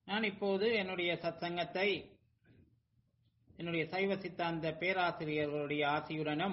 நான் இப்போது என்னுடைய சத்சங்கத்தை என்னுடைய சைவ சித்தாந்த பேராசிரியர்களுடைய ஆசியுடனும்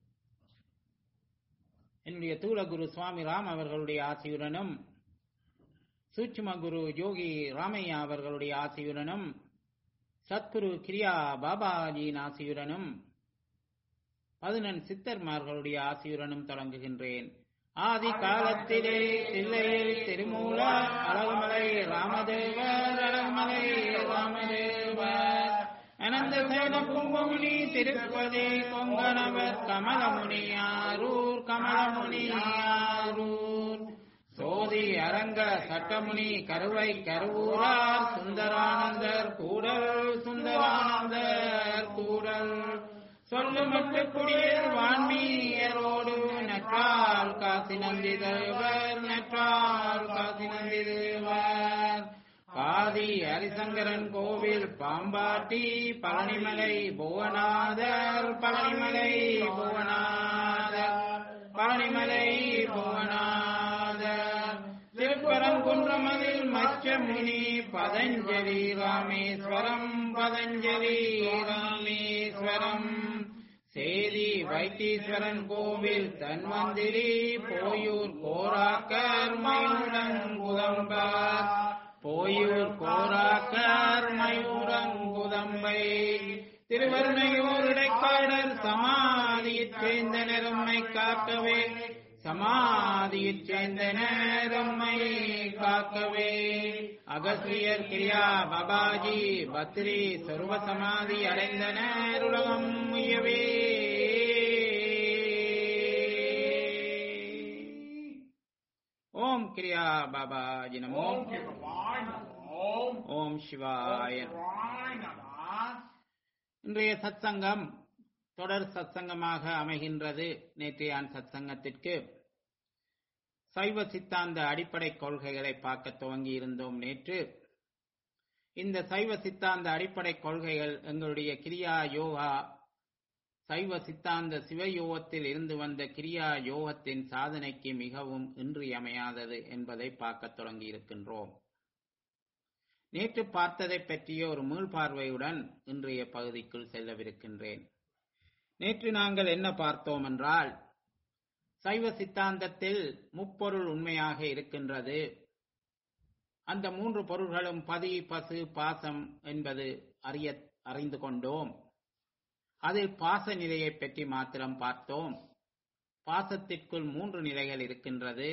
என்னுடைய தூளகுரு சுவாமி ராம் அவர்களுடைய ஆசியுடனும் சூட்சும குரு யோகி ராமையா அவர்களுடைய ஆசியுடனும் சத்குரு கிரியா பாபாஜியின் ஆசியுடனும் பதினெண் சித்தர்மார்களுடைய ஆசியுடனும் தொடங்குகின்றேன் ஆதி காலத்திலே தில்லையில் திருமூல அழகுமலை ராமதேவர் அழகுமலை ராமதேவர் அனந்த சேன கும்பமுனி திருப்பதி கொங்கணவர் கமலமுனி ஆரூர் கமலமுனி ஆரூர் சோதி அரங்க சட்டமுனி கருவை கருவூரார் சுந்தரானந்தர் கூடல் சுந்தரானந்தர் கூடல் சொல்லுமட்டு குடியர் வான்மீயரோடு நற்றால் காசி நந்தி தேவர் நற்றால் காசி நந்தி தேவர் பாதி ஹரிசங்கரன் கோவில் பாம்பாட்டி பழனிமலை புவனாதர் பழனிமலை புவனாதர் பழனிமலை புவனாதர் திருப்பரங்குன்றமதில் மச்சமுனி பதஞ்சலி ராமேஸ்வரம் பதஞ்சலி ராமேஸ்வரம் சேரி வைத்தீஸ்வரன் கோவில் தன்வந்திரி போயூர் கோராக்கர் மயூரங்குதம்பர் போயூர் கோராக்கர் மயூரங்குதம்பை திருவருணையூர் இடைக்காடர் சமாதியைச் சேர்ந்த நெரும்மை காக்கவே சமாதியைச் சேர்ந்த நேரம்மை காக்கவே அகஸ்தியர் கிரியா பாபாஜி பத்ரி சர்வ சமாதி அடைந்த நேருலகம் முயவே ஓம் கிரியா பாபாஜி நமோ ஓம் சிவாய நமோ ஓம் சிவாய சிவாய நம இன்றைய சத்சங்கம் தொடர் சத்சங்கமாக அமைகின்றது நேற்றையான் சத்சங்கத்திற்கு சைவ சித்தாந்த அடிப்படை கொள்கைகளை பார்க்க துவங்கி இருந்தோம் நேற்று இந்த சைவ சித்தாந்த அடிப்படை கொள்கைகள் எங்களுடைய கிரியா யோகா சைவ சித்தாந்த சிவயோகத்தில் இருந்து வந்த கிரியா யோகத்தின் சாதனைக்கு மிகவும் இன்றியமையாதது என்பதை பார்க்க தொடங்கி இருக்கின்றோம் நேற்று பார்த்ததை பற்றிய ஒரு மீள்பார்வையுடன் இன்றைய பகுதிக்குள் செல்லவிருக்கின்றேன் நேற்று நாங்கள் என்ன பார்த்தோம் என்றால் சைவ சித்தாந்தத்தில் முப்பொருள் உண்மையாக இருக்கின்றது அந்த மூன்று பொருள்களும் பதி பசு பாசம் என்பது அறிய அறிந்து கொண்டோம் அதில் பாச நிலையை பற்றி மாத்திரம் பார்த்தோம் பாசத்திற்குள் மூன்று நிலைகள் இருக்கின்றது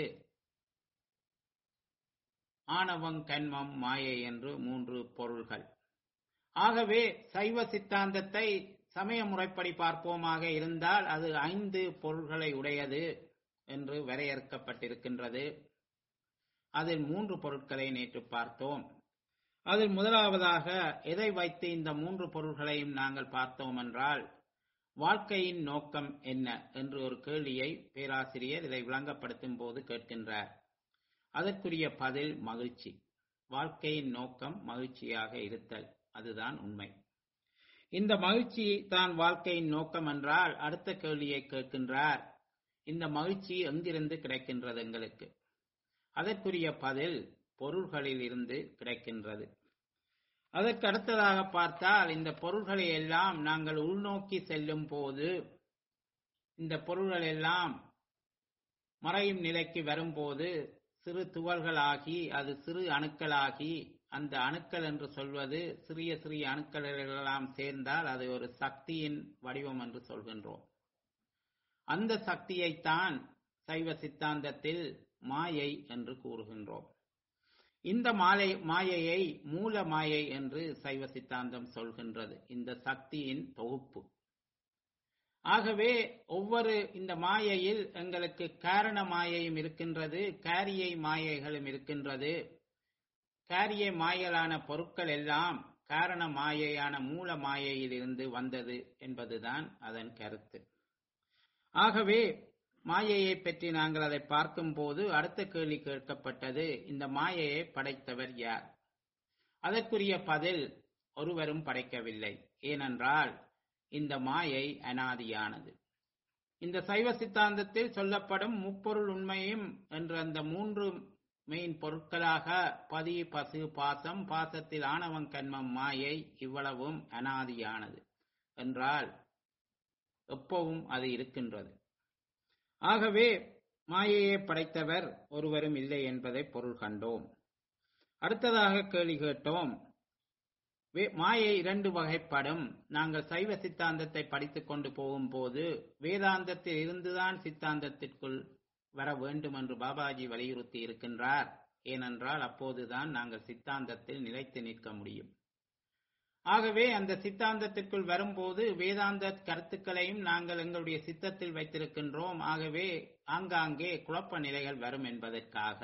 ஆணவம் கண்மம் மாயை என்று மூன்று பொருள்கள் ஆகவே சைவ சித்தாந்தத்தை சமய முறைப்படி பார்ப்போமாக இருந்தால் அது ஐந்து பொருள்களை உடையது என்று வரையறுக்கப்பட்டிருக்கின்றது அதில் மூன்று பொருட்களை நேற்று பார்த்தோம் அதில் முதலாவதாக எதை வைத்து இந்த மூன்று பொருள்களையும் நாங்கள் பார்த்தோம் என்றால் வாழ்க்கையின் நோக்கம் என்ன என்று ஒரு கேள்வியை பேராசிரியர் இதை விளங்கப்படுத்தும் போது கேட்கின்றார் அதற்குரிய பதில் மகிழ்ச்சி வாழ்க்கையின் நோக்கம் மகிழ்ச்சியாக இருத்தல் அதுதான் உண்மை இந்த மகிழ்ச்சி தான் வாழ்க்கையின் நோக்கம் என்றால் அடுத்த கேள்வியை கேட்கின்றார் இந்த மகிழ்ச்சி எங்கிருந்து கிடைக்கின்றது எங்களுக்கு அதற்குரிய பதில் பொருள்களில் இருந்து கிடைக்கின்றது அதற்கு அடுத்ததாக பார்த்தால் இந்த பொருள்களை எல்லாம் நாங்கள் உள்நோக்கி செல்லும் போது இந்த பொருள்கள் எல்லாம் மறையும் நிலைக்கு வரும்போது சிறு துகள்களாகி அது சிறு அணுக்களாகி அந்த அணுக்கள் என்று சொல்வது சிறிய சிறிய அணுக்கள் எல்லாம் சேர்ந்தால் அது ஒரு சக்தியின் வடிவம் என்று சொல்கின்றோம் அந்த சக்தியைத்தான் சைவ சித்தாந்தத்தில் மாயை என்று கூறுகின்றோம் இந்த மாலை மாயையை மூல மாயை என்று சைவ சித்தாந்தம் சொல்கின்றது இந்த சக்தியின் தொகுப்பு ஆகவே ஒவ்வொரு இந்த மாயையில் எங்களுக்கு காரண மாயையும் இருக்கின்றது காரியை மாயைகளும் இருக்கின்றது காரிய மாயலான பொருட்கள் எல்லாம் காரண மாயையான மூல மாயையில் இருந்து வந்தது என்பதுதான் அதன் கருத்து ஆகவே மாயையை பற்றி நாங்கள் அதை பார்க்கும்போது அடுத்த கேள்வி கேட்கப்பட்டது இந்த மாயையை படைத்தவர் யார் அதற்குரிய பதில் ஒருவரும் படைக்கவில்லை ஏனென்றால் இந்த மாயை அனாதியானது இந்த சைவ சித்தாந்தத்தில் சொல்லப்படும் முப்பொருள் உண்மையும் என்ற அந்த மூன்று மெயின் பொருட்களாக பதி பசு பாசம் பாசத்தில் ஆணவம் கண்மம் மாயை இவ்வளவும் அனாதியானது என்றால் எப்பவும் அது இருக்கின்றது ஆகவே மாயையை படைத்தவர் ஒருவரும் இல்லை என்பதை பொருள் கண்டோம் அடுத்ததாக கேள்வி கேட்டோம் வே- மாயை இரண்டு வகைப்படும் நாங்கள் சைவ சித்தாந்தத்தை படித்துக் கொண்டு போகும்போது வேதாந்தத்தில் இருந்துதான் சித்தாந்தத்திற்குள் வர வேண்டும் என்று பாபாஜி வலியுறுத்தி இருக்கின்றார் ஏனென்றால் அப்போதுதான் நாங்கள் சித்தாந்தத்தில் நிலைத்து நிற்க முடியும் ஆகவே அந்த சித்தாந்தத்திற்குள் வரும்போது வேதாந்த கருத்துக்களையும் நாங்கள் எங்களுடைய சித்தத்தில் வைத்திருக்கின்றோம் ஆகவே ஆங்காங்கே குழப்ப நிலைகள் வரும் என்பதற்காக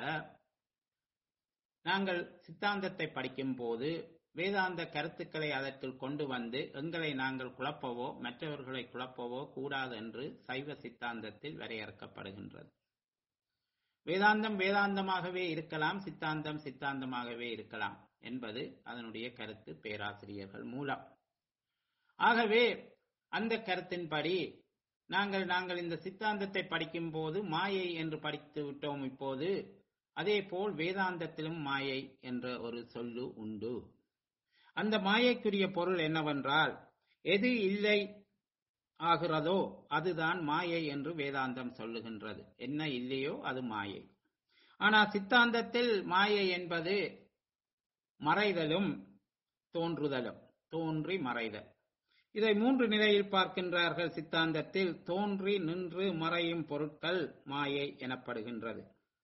நாங்கள் சித்தாந்தத்தை படிக்கும் போது வேதாந்த கருத்துக்களை அதற்குள் கொண்டு வந்து எங்களை நாங்கள் குழப்பவோ மற்றவர்களை குழப்பவோ கூடாது என்று சைவ சித்தாந்தத்தில் வரையறுக்கப்படுகின்றது வேதாந்தம் வேதாந்தமாகவே இருக்கலாம் சித்தாந்தம் சித்தாந்தமாகவே இருக்கலாம் என்பது அதனுடைய கருத்து பேராசிரியர்கள் மூலம் ஆகவே அந்த கருத்தின்படி நாங்கள் நாங்கள் இந்த சித்தாந்தத்தை படிக்கும் போது மாயை என்று படித்து விட்டோம் இப்போது அதே போல் வேதாந்தத்திலும் மாயை என்ற ஒரு சொல்லு உண்டு அந்த மாயைக்குரிய பொருள் என்னவென்றால் எது இல்லை ஆகிறதோ அதுதான் மாயை என்று வேதாந்தம் சொல்லுகின்றது என்ன இல்லையோ அது மாயை ஆனால் சித்தாந்தத்தில் மாயை என்பது மறைதலும் தோன்றுதலும் தோன்றி மறைதல் இதை மூன்று நிலையில் பார்க்கின்றார்கள் சித்தாந்தத்தில் தோன்றி நின்று மறையும் பொருட்கள் மாயை எனப்படுகின்றது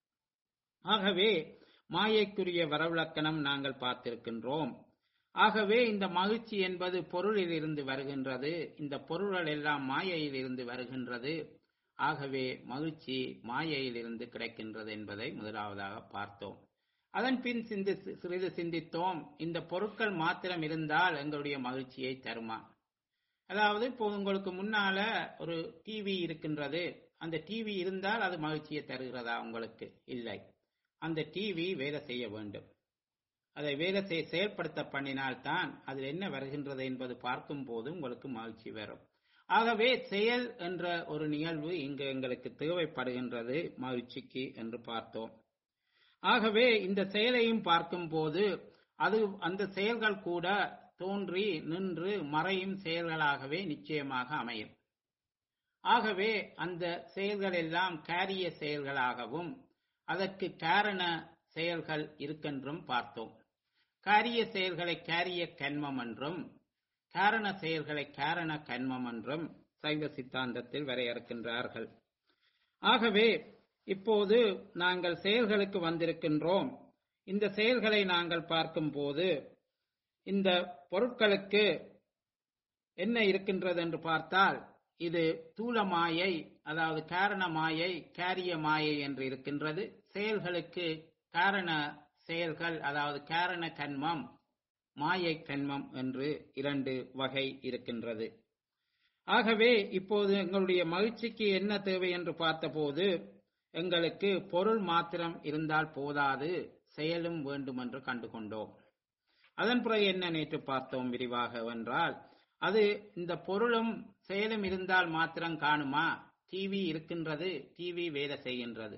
ஆகவே மாயைக்குரிய வரவிலக்கணம் நாங்கள் பார்த்திருக்கின்றோம் ஆகவே இந்த மகிழ்ச்சி என்பது பொருளில் இருந்து வருகின்றது இந்த பொருள்கள் எல்லாம் மாயையில் இருந்து வருகின்றது ஆகவே மகிழ்ச்சி மாயையில் இருந்து கிடைக்கின்றது என்பதை முதலாவதாக பார்த்தோம் அதன் பின் சிந்தி சிறிது சிந்தித்தோம் இந்த பொருட்கள் மாத்திரம் இருந்தால் எங்களுடைய மகிழ்ச்சியை தருமா அதாவது இப்போ உங்களுக்கு முன்னால ஒரு டிவி இருக்கின்றது அந்த டிவி இருந்தால் அது மகிழ்ச்சியை தருகிறதா உங்களுக்கு இல்லை அந்த டிவி வேலை செய்ய வேண்டும் அதை வேலை செய் செயல்படுத்த பண்ணினால்தான் அதில் என்ன வருகின்றது என்பது பார்க்கும் போது உங்களுக்கு மகிழ்ச்சி வரும் ஆகவே செயல் என்ற ஒரு நிகழ்வு இங்கு எங்களுக்கு தேவைப்படுகின்றது மகிழ்ச்சிக்கு என்று பார்த்தோம் ஆகவே இந்த செயலையும் பார்க்கும்போது அது அந்த செயல்கள் கூட தோன்றி நின்று மறையும் செயல்களாகவே நிச்சயமாக அமையும் ஆகவே அந்த செயல்கள் எல்லாம் காரிய செயல்களாகவும் அதற்கு காரண செயல்கள் இருக்கென்றும் பார்த்தோம் காரிய செயல்களை காரிய கண்மம் என்றும் காரண செயல்களை காரண கண்மம் என்றும் சைவ சித்தாந்தத்தில் வரையறுக்கின்றார்கள் ஆகவே இப்போது நாங்கள் செயல்களுக்கு வந்திருக்கின்றோம் இந்த செயல்களை நாங்கள் பார்க்கும்போது இந்த பொருட்களுக்கு என்ன இருக்கின்றது என்று பார்த்தால் இது தூல மாயை அதாவது காரண மாயை காரிய மாயை என்று இருக்கின்றது செயல்களுக்கு காரண செயல்கள் அதாவது காரண கண்மம் மாயை கண்மம் என்று இரண்டு வகை இருக்கின்றது ஆகவே இப்போது எங்களுடைய மகிழ்ச்சிக்கு என்ன தேவை என்று பார்த்தபோது எங்களுக்கு பொருள் மாத்திரம் இருந்தால் போதாது செயலும் வேண்டும் என்று கண்டுகொண்டோம் அதன் பிறகு என்ன நேற்று பார்த்தோம் விரிவாக என்றால் அது இந்த பொருளும் செயலும் இருந்தால் மாத்திரம் காணுமா டிவி இருக்கின்றது டிவி வேலை செய்கின்றது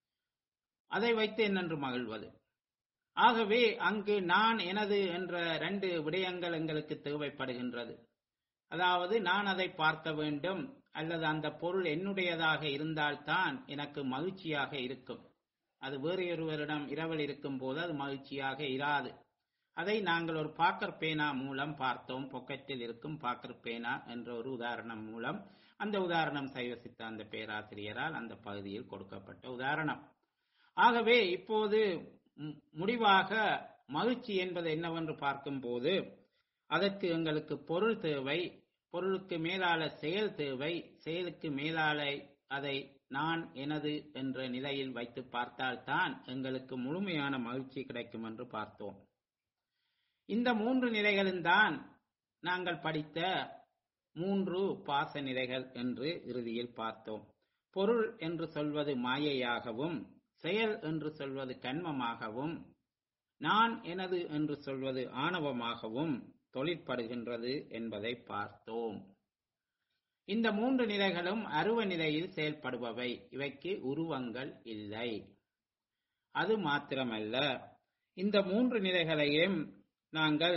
அதை வைத்து என்னென்று மகிழ்வது ஆகவே அங்கு நான் எனது என்ற ரெண்டு விடயங்கள் எங்களுக்கு தேவைப்படுகின்றது அதாவது நான் அதை பார்க்க வேண்டும் அல்லது அந்த பொருள் என்னுடையதாக இருந்தால்தான் எனக்கு மகிழ்ச்சியாக இருக்கும் அது வேறு ஒருவரிடம் இரவல் இருக்கும் போது அது மகிழ்ச்சியாக இராது அதை நாங்கள் ஒரு பாக்கர் பேனா மூலம் பார்த்தோம் பொக்கெட்டில் இருக்கும் பாக்கர் பேனா என்ற ஒரு உதாரணம் மூலம் அந்த உதாரணம் சைவ சித்தாந்த பேராசிரியரால் அந்த பகுதியில் கொடுக்கப்பட்ட உதாரணம் ஆகவே இப்போது ம், முடிவாக மகிழ்ச்சி என்பது என்னவென்று பார்க்கும்போது அதற்கு எங்களுக்கு பொருள் தேவை பொருளுக்கு மேலால செயல் தேவை செயலுக்கு மேலால அதை நான் எனது என்ற நிலையில் வைத்து பார்த்தால்தான் எங்களுக்கு முழுமையான மகிழ்ச்சி கிடைக்கும் என்று பார்த்தோம் இந்த மூன்று நிலைகளும் தான் நாங்கள் படித்த மூன்று பாச நிலைகள் என்று இறுதியில் பார்த்தோம் பொருள் என்று சொல்வது மாயையாகவும் செயல் என்று சொல்வது கண்மமாகவும் நான் எனது என்று சொல்வது ஆணவமாகவும் தொழிற்படுகின்றது என்பதை பார்த்தோம் இந்த மூன்று நிலைகளும் அருவ நிலையில் செயல்படுபவை இவைக்கு உருவங்கள் இல்லை அது மாத்திரமல்ல இந்த மூன்று நிலைகளையும் நாங்கள்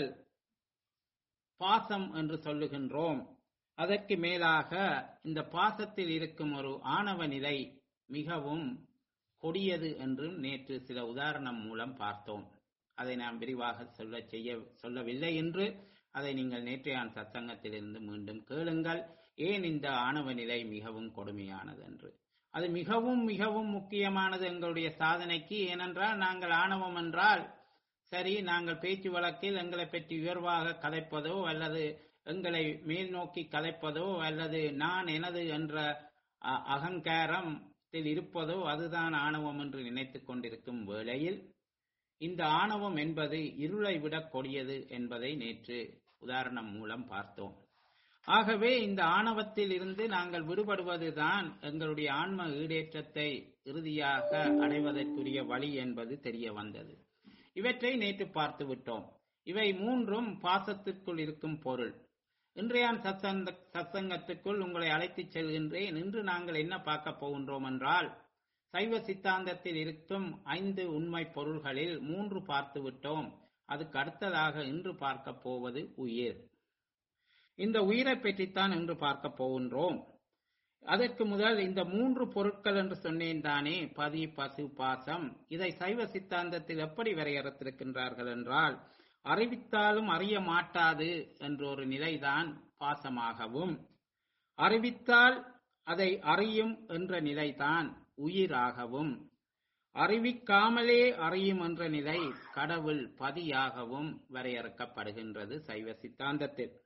பாசம் என்று சொல்லுகின்றோம் அதற்கு மேலாக இந்த பாசத்தில் இருக்கும் ஒரு ஆணவ நிலை மிகவும் கொடியது என்றும் நேற்று சில உதாரணம் மூலம் பார்த்தோம் அதை நாம் விரிவாக சொல்ல செய்ய சொல்லவில்லை என்று அதை நீங்கள் நேற்றையான் சத்சங்கத்திலிருந்து மீண்டும் கேளுங்கள் ஏன் இந்த ஆணவ நிலை மிகவும் கொடுமையானது என்று அது மிகவும் மிகவும் முக்கியமானது எங்களுடைய சாதனைக்கு ஏனென்றால் நாங்கள் ஆணவம் என்றால் சரி நாங்கள் பேச்சு வழக்கில் எங்களை பற்றி உயர்வாக கதைப்பதோ அல்லது எங்களை மேல் நோக்கி கலைப்பதோ அல்லது நான் எனது என்ற அ- அகங்காரத்தில் இருப்பதோ அதுதான் ஆணவம் என்று நினைத்துக் கொண்டிருக்கும் வேளையில் இந்த ஆணவம் என்பது இருளை விட கொடியது என்பதை நேற்று உதாரணம் மூலம் பார்த்தோம் ஆகவே இந்த ஆணவத்தில் இருந்து நாங்கள் விடுபடுவதுதான் எங்களுடைய ஆன்ம ஈடேற்றத்தை இறுதியாக அடைவதற்குரிய வழி என்பது தெரிய வந்தது இவற்றை நேற்று பார்த்து விட்டோம் இவை மூன்றும் பாசத்திற்குள் இருக்கும் பொருள் இன்றைய சத்சங்க சத்சங்கத்துக்குள் உங்களை அழைத்துச் செல்கின்றேன் இன்று நாங்கள் என்ன பார்க்க போகின்றோம் என்றால் சைவ சித்தாந்தத்தில் இருக்கும் ஐந்து உண்மை பொருள்களில் மூன்று பார்த்து விட்டோம் அதுக்கு அடுத்ததாக இன்று பார்க்க போவது உயிர் இந்த உயிரை பற்றித்தான் இன்று பார்க்க போகின்றோம் அதற்கு முதல் இந்த மூன்று பொருட்கள் என்று சொன்னேன் தானே பதி பசு பாசம் இதை சைவ சித்தாந்தத்தில் எப்படி வரையறுத்திருக்கின்றார்கள் என்றால் அறிவித்தாலும் அறிய மாட்டாது என்ற ஒரு நிலைதான் பாசமாகவும் அறிவித்தால் அதை அறியும் என்ற நிலைதான் உயிராகவும் அறிவிக்காமலே அறியும் என்ற நிலை கடவுள் பதியாகவும் வரையறுக்கப்படுகின்றது சைவ சித்தாந்தத்தில்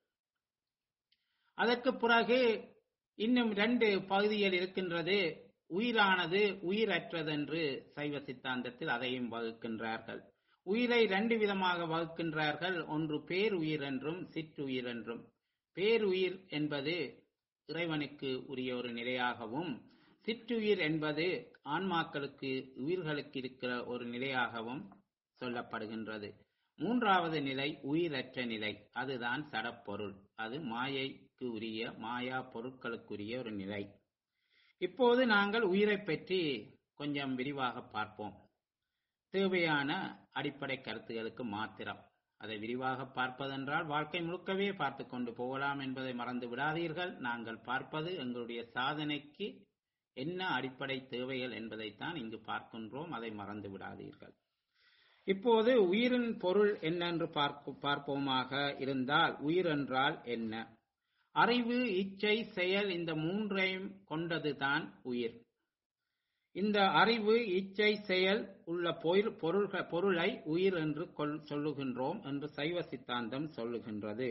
அதற்கு பிறகு இன்னும் ரெண்டு பகுதிகள் இருக்கின்றது உயிரானது உயிரற்றதென்று சைவ சித்தாந்தத்தில் அதையும் வகுக்கின்றார்கள் உயிரை ரெண்டு விதமாக வகுக்கின்றார்கள் ஒன்று பேருயிர் என்றும் சிற்றுயிர் என்றும் பேருயிர் என்பது இறைவனுக்கு உரிய ஒரு நிலையாகவும் சிற்றுயிர் என்பது ஆன்மாக்களுக்கு உயிர்களுக்கு இருக்கிற ஒரு நிலையாகவும் சொல்லப்படுகின்றது மூன்றாவது நிலை உயிரற்ற நிலை அதுதான் சடப்பொருள் அது மாயைக்கு உரிய மாயா பொருட்களுக்குரிய ஒரு நிலை இப்போது நாங்கள் உயிரை பற்றி கொஞ்சம் விரிவாக பார்ப்போம் தேவையான அடிப்படை கருத்துகளுக்கு மாத்திரம் அதை விரிவாக பார்ப்பதென்றால் வாழ்க்கை முழுக்கவே பார்த்து கொண்டு போகலாம் என்பதை மறந்து விடாதீர்கள் நாங்கள் பார்ப்பது எங்களுடைய சாதனைக்கு என்ன அடிப்படை தேவைகள் என்பதைத்தான் இங்கு பார்க்கின்றோம் அதை மறந்து விடாதீர்கள் இப்போது உயிரின் பொருள் என்னென்று பார்க்க பார்ப்போமாக இருந்தால் உயிர் என்றால் என்ன அறிவு இச்சை செயல் இந்த மூன்றையும் கொண்டதுதான் உயிர் இந்த அறிவு இச்சை செயல் உள்ள பொருள் பொருள்க- பொருளை உயிர் என்று கொள்- சொல்லுகின்றோம் என்று சைவ சித்தாந்தம் சொல்லுகின்றது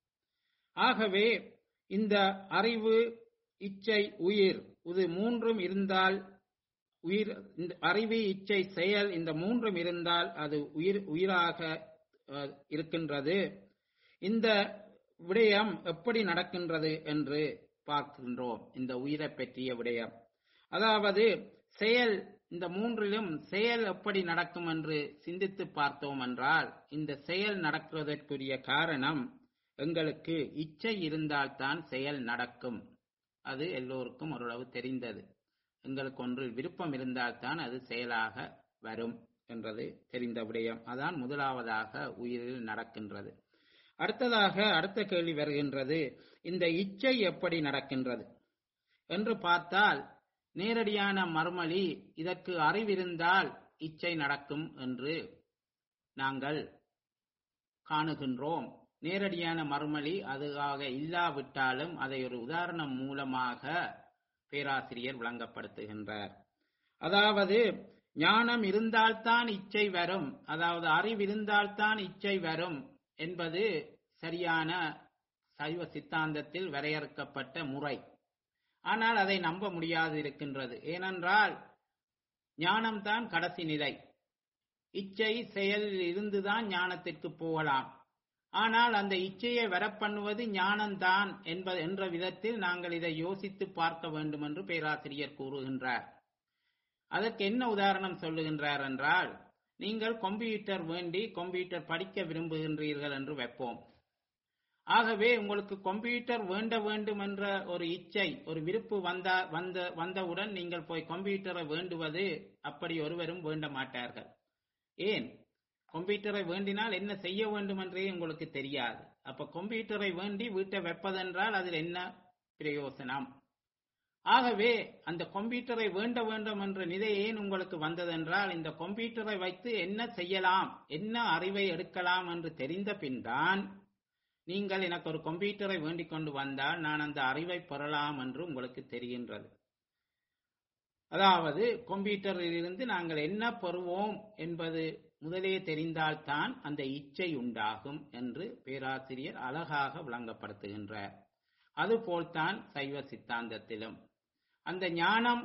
ஆகவே இந்த அறிவு இச்சை உயிர் இது மூன்றும் இருந்தால் உயிர் இந்த அறிவு இச்சை செயல் இந்த மூன்றும் இருந்தால் அது உயிர் உயிராக அஹ், இருக்கின்றது இந்த விடயம் எப்படி நடக்கின்றது என்று பார்க்கின்றோம் இந்த உயிரை பற்றிய விடயம் அதாவது செயல் இந்த மூன்றிலும் செயல் எப்படி நடக்கும் என்று சிந்தித்து பார்த்தோம் என்றால் இந்த செயல் நடக்கிறதற்குரிய காரணம் எங்களுக்கு இச்சை இருந்தால்தான் செயல் நடக்கும் அது எல்லோருக்கும் ஓரளவு தெரிந்தது எங்களுக்கு ஒன்றில் விருப்பம் இருந்தால்தான் அது செயலாக வரும் என்றது தெரிந்த விடயம் அதான் முதலாவதாக உயிரில் நடக்கின்றது அடுத்ததாக அடுத்த கேள்வி வருகின்றது இந்த இச்சை எப்படி நடக்கின்றது என்று பார்த்தால் நேரடியான மறுமொழி இதற்கு அறிவிருந்தால் இச்சை நடக்கும் என்று நாங்கள் காணுகின்றோம் நேரடியான மறுமொழி அதுவாக இல்லாவிட்டாலும் அதை ஒரு உதாரணம் மூலமாக பேராசிரியர் விளங்கப்படுத்துகின்றார் அதாவது ஞானம் இருந்தால்தான் இச்சை வரும் அதாவது அறிவிருந்தால்தான் இச்சை வரும் என்பது சரியான சைவ சித்தாந்தத்தில் வரையறுக்கப்பட்ட முறை ஆனால் அதை நம்ப முடியாது இருக்கின்றது ஏனென்றால் ஞானம்தான் கடைசி நிலை இச்சை செயலில் இருந்துதான் ஞானத்திற்கு போகலாம் ஆனால் அந்த இச்சையை வரப்பண்ணுவது ஞானம்தான் என்பது என்ற விதத்தில் நாங்கள் இதை யோசித்து பார்க்க வேண்டும் என்று பேராசிரியர் கூறுகின்றார் அதற்கு என்ன உதாரணம் சொல்லுகின்றார் என்றால் நீங்கள் கம்ப்யூட்டர் வேண்டி கம்ப்யூட்டர் படிக்க விரும்புகின்றீர்கள் என்று வைப்போம் ஆகவே உங்களுக்கு கம்ப்யூட்டர் வேண்ட வேண்டும் என்ற ஒரு இச்சை ஒரு விருப்பு வந்தா வந்த வந்தவுடன் நீங்கள் போய் கம்ப்யூட்டரை வேண்டுவது அப்படி ஒருவரும் வேண்ட மாட்டார்கள் ஏன் கம்ப்யூட்டரை வேண்டினால் என்ன செய்ய வேண்டும் என்றே உங்களுக்கு தெரியாது அப்ப கம்ப்யூட்டரை வேண்டி வீட்டை வைப்பதென்றால் அதில் என்ன பிரயோசனம் ஆகவே அந்த கம்ப்யூட்டரை வேண்ட வேண்டும் என்ற நிலை ஏன் உங்களுக்கு வந்ததென்றால் இந்த கம்ப்யூட்டரை வைத்து என்ன செய்யலாம் என்ன அறிவை எடுக்கலாம் என்று தெரிந்த பின்தான் நீங்கள் எனக்கு ஒரு கம்ப்யூட்டரை வேண்டிக் கொண்டு வந்தால் நான் அந்த அறிவை பெறலாம் என்று உங்களுக்கு தெரிகின்றது அதாவது கம்ப்யூட்டரில் இருந்து நாங்கள் என்ன பெறுவோம் என்பது முதலே தெரிந்தால்தான் அந்த இச்சை உண்டாகும் என்று பேராசிரியர் அழகாக விளங்கப்படுத்துகின்றார் அதுபோல்தான் சைவ சித்தாந்தத்திலும் அந்த ஞானம்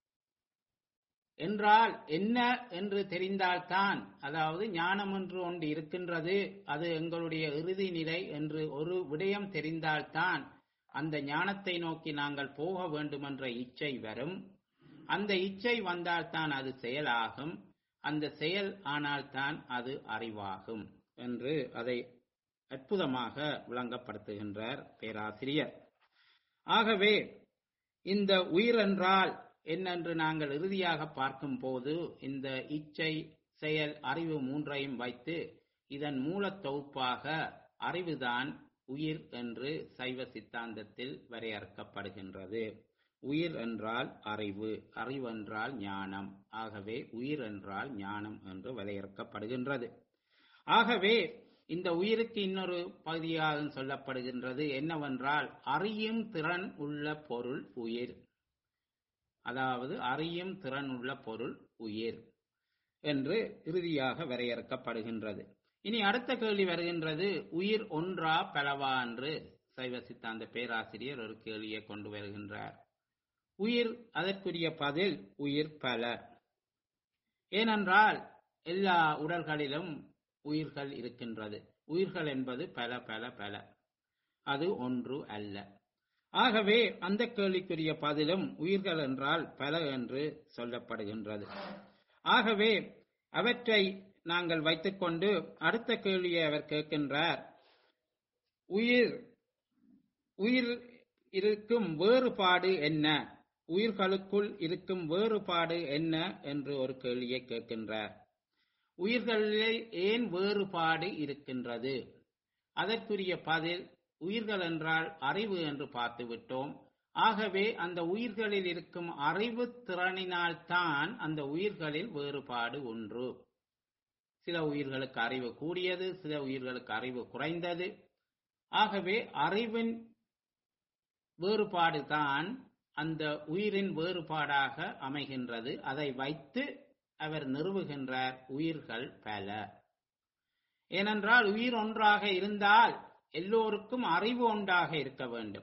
என்றால் என்ன என்று தெரிந்தால்தான் அதாவது ஞானம் என்று ஒன்று இருக்கின்றது அது எங்களுடைய இறுதி நிலை என்று ஒரு விடயம் தெரிந்தால்தான் அந்த ஞானத்தை நோக்கி நாங்கள் போக வேண்டுமென்ற இச்சை வரும் அந்த இச்சை வந்தால்தான் அது செயலாகும் அந்த செயல் ஆனால்தான் அது அறிவாகும் என்று அதை அற்புதமாக விளங்கப்படுத்துகின்றார் பேராசிரியர் ஆகவே இந்த உயிர் என்றால் என்னென்று நாங்கள் இறுதியாக பார்க்கும் போது இந்த இச்சை செயல் அறிவு மூன்றையும் வைத்து இதன் மூலத் தொகுப்பாக அறிவுதான் உயிர் என்று சைவ சித்தாந்தத்தில் வரையறுக்கப்படுகின்றது உயிர் என்றால் அறிவு அறிவு என்றால் ஞானம் ஆகவே உயிர் என்றால் ஞானம் என்று வரையறுக்கப்படுகின்றது ஆகவே இந்த உயிருக்கு இன்னொரு பகுதியாக சொல்லப்படுகின்றது என்னவென்றால் அறியும் திறன் உள்ள பொருள் உயிர் அதாவது அறியும் திறன் உள்ள பொருள் உயிர் என்று இறுதியாக வரையறுக்கப்படுகின்றது இனி அடுத்த கேள்வி வருகின்றது உயிர் ஒன்றா பலவா என்று சைவ சித்தாந்த பேராசிரியர் ஒரு கேள்வியை கொண்டு வருகின்றார் உயிர் அதற்குரிய பதில் உயிர் பல ஏனென்றால் எல்லா உடல்களிலும் உயிர்கள் இருக்கின்றது உயிர்கள் என்பது பல பல பல அது ஒன்று அல்ல ஆகவே அந்த கேள்விக்குரிய பதிலும் உயிர்கள் என்றால் பல என்று சொல்லப்படுகின்றது ஆகவே அவற்றை நாங்கள் வைத்துக்கொண்டு அடுத்த கேள்வியை அவர் கேட்கின்றார் உயிர் உயிர் இருக்கும் வேறுபாடு என்ன உயிர்களுக்குள் இருக்கும் வேறுபாடு என்ன என்று ஒரு கேள்வியை கேட்கின்றார் உயிர்களிலே ஏன் வேறுபாடு இருக்கின்றது அதற்குரிய பதில் உயிர்கள் என்றால் அறிவு என்று பார்த்து விட்டோம் ஆகவே அந்த உயிர்களில் இருக்கும் அறிவு திறனினால்தான் அந்த உயிர்களில் வேறுபாடு ஒன்று சில உயிர்களுக்கு அறிவு கூடியது சில உயிர்களுக்கு அறிவு குறைந்தது ஆகவே அறிவின் வேறுபாடு தான் அந்த உயிரின் வேறுபாடாக அமைகின்றது அதை வைத்து அவர் நிறுவுகின்றார் உயிர்கள் பல ஏனென்றால் உயிர் ஒன்றாக இருந்தால் எல்லோருக்கும் அறிவு ஒன்றாக இருக்க வேண்டும்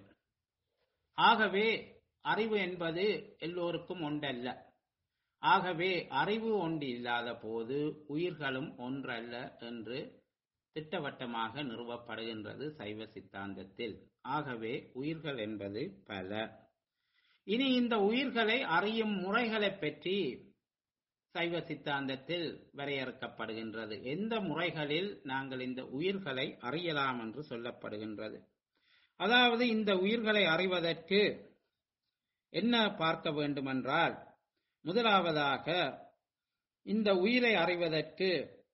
ஆகவே அறிவு என்பது எல்லோருக்கும் ஒன்றல்ல ஆகவே அறிவு ஒன்று இல்லாத போது உயிர்களும் ஒன்றல்ல என்று திட்டவட்டமாக நிறுவப்படுகின்றது சைவ சித்தாந்தத்தில் ஆகவே உயிர்கள் என்பது பல இனி இந்த உயிர்களை அறியும் முறைகளை பற்றி சைவ சித்தாந்தத்தில் வரையறுக்கப்படுகின்றது எந்த முறைகளில் நாங்கள் இந்த உயிர்களை அறியலாம் என்று சொல்லப்படுகின்றது அதாவது இந்த உயிர்களை அறிவதற்கு என்ன பார்க்க வேண்டுமென்றால் முதலாவதாக இந்த உயிரை அறிவதற்கு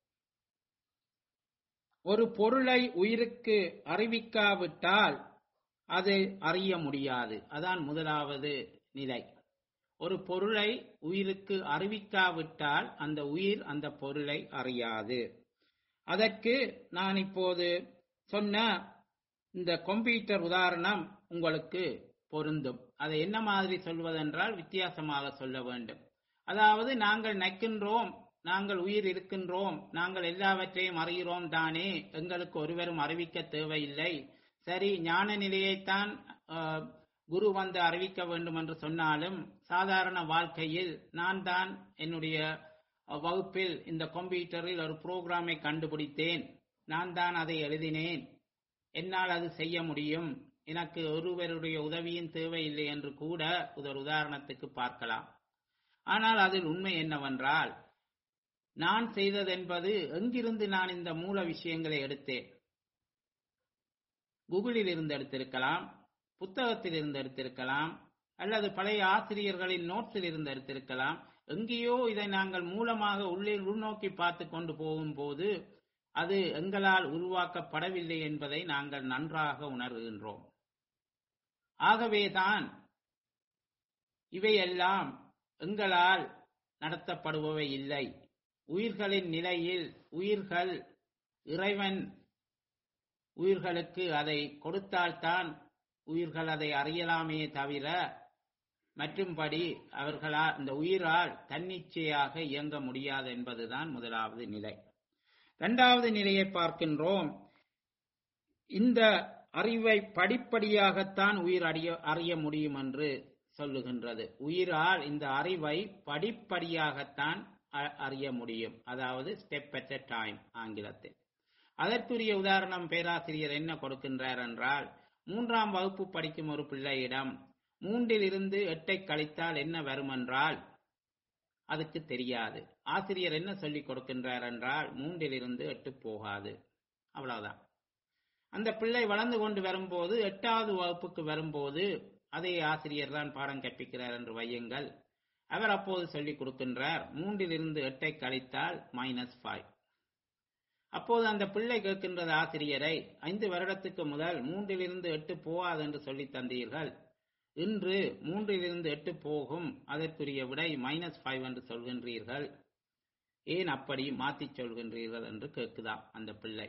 ஒரு பொருளை உயிருக்கு அறிவிக்காவிட்டால் அது அறிய முடியாது அதான் முதலாவது நிலை ஒரு பொருளை உயிருக்கு அறிவிக்காவிட்டால் அந்த உயிர் அந்த பொருளை அறியாது அதற்கு நான் இப்போது சொன்ன இந்த கம்ப்யூட்டர் உதாரணம் உங்களுக்கு பொருந்தும் அதை என்ன மாதிரி சொல்வதென்றால் வித்தியாசமாக சொல்ல வேண்டும் அதாவது நாங்கள் நைக்கின்றோம் நாங்கள் உயிர் இருக்கின்றோம் நாங்கள் எல்லாவற்றையும் அறிகிறோம் தானே எங்களுக்கு ஒருவரும் அறிவிக்க தேவையில்லை சரி ஞான நிலையைத்தான் அஹ், குரு வந்து அறிவிக்க வேண்டும் என்று சொன்னாலும் சாதாரண வாழ்க்கையில் நான் தான் என்னுடைய அஹ், வகுப்பில் இந்த கம்ப்யூட்டரில் ஒரு புரோகிராமை கண்டுபிடித்தேன் நான் தான் அதை எழுதினேன் என்னால் அது செய்ய முடியும் எனக்கு ஒருவருடைய உதவியும் தேவையில்லை என்று கூட ஒரு உதாரணத்துக்கு பார்க்கலாம் ஆனால் அதில் உண்மை என்னவென்றால் நான் செய்ததென்பது எங்கிருந்து நான் இந்த மூல விஷயங்களை எடுத்தேன் கூகுளில் இருந்து எடுத்திருக்கலாம் புத்தகத்தில் இருந்து எடுத்திருக்கலாம் அல்லது பழைய ஆசிரியர்களின் நோட்ஸில் இருந்து எடுத்திருக்கலாம் எங்கேயோ இதை நாங்கள் மூலமாக உள்ளே உள்நோக்கி பார்த்து கொண்டு போகும்போது அது எங்களால் உருவாக்கப்படவில்லை என்பதை நாங்கள் நன்றாக உணர்கின்றோம் ஆகவேதான் இவையெல்லாம் எங்களால் நடத்தப்படுபவை இல்லை உயிர்களின் நிலையில் உயிர்கள் இறைவன் உயிர்களுக்கு அதை கொடுத்தால்தான் உயிர்கள் அதை அறியலாமே தவிர மற்றும்படி அவர்களால் இந்த உயிரால் தன்னிச்சையாக இயங்க முடியாது என்பதுதான் முதலாவது நிலை இரண்டாவது நிலையை பார்க்கின்றோம் இந்த அறிவை படிப்படியாகத்தான் உயிர் அறிய அறிய முடியும் என்று சொல்லுகின்றது உயிரால் இந்த அறிவை படிப்படியாகத்தான் அ- அறிய முடியும் அதாவது ஸ்டெப் அட் டைம் ஆங்கிலத்தில் அதற்குரிய உதாரணம் பேராசிரியர் என்ன கொடுக்கின்றார் என்றால் மூன்றாம் வகுப்பு படிக்கும் ஒரு பிள்ளையிடம் மூன்றில் இருந்து எட்டை கழித்தால் என்ன வரும் என்றால் அதுக்கு தெரியாது ஆசிரியர் என்ன சொல்லிக் கொடுக்கின்றார் என்றால் மூன்றில் இருந்து எட்டு போகாது அவ்வளவுதான் அந்த பிள்ளை வளர்ந்து கொண்டு வரும்போது எட்டாவது வகுப்புக்கு வரும்போது அதே ஆசிரியர் தான் பாடம் கற்பிக்கிறார் என்று வையுங்கள் அவர் அப்போது சொல்லிக் கொடுக்கின்றார் மூன்றில் இருந்து எட்டை கழித்தால் மைனஸ் ஃபைவ் அப்போது அந்த பிள்ளை கேட்கின்றது ஆசிரியரை ஐந்து வருடத்துக்கு முதல் மூன்றிலிருந்து எட்டு போகாது என்று சொல்லித் தந்தீர்கள் இன்று மூன்றிலிருந்து எட்டு போகும் அதற்குரிய விடை மைனஸ் ஃபைவ் என்று சொல்கின்றீர்கள் ஏன் அப்படி மாற்றிச் சொல்கின்றீர்கள் என்று கேட்குதாம் அந்த பிள்ளை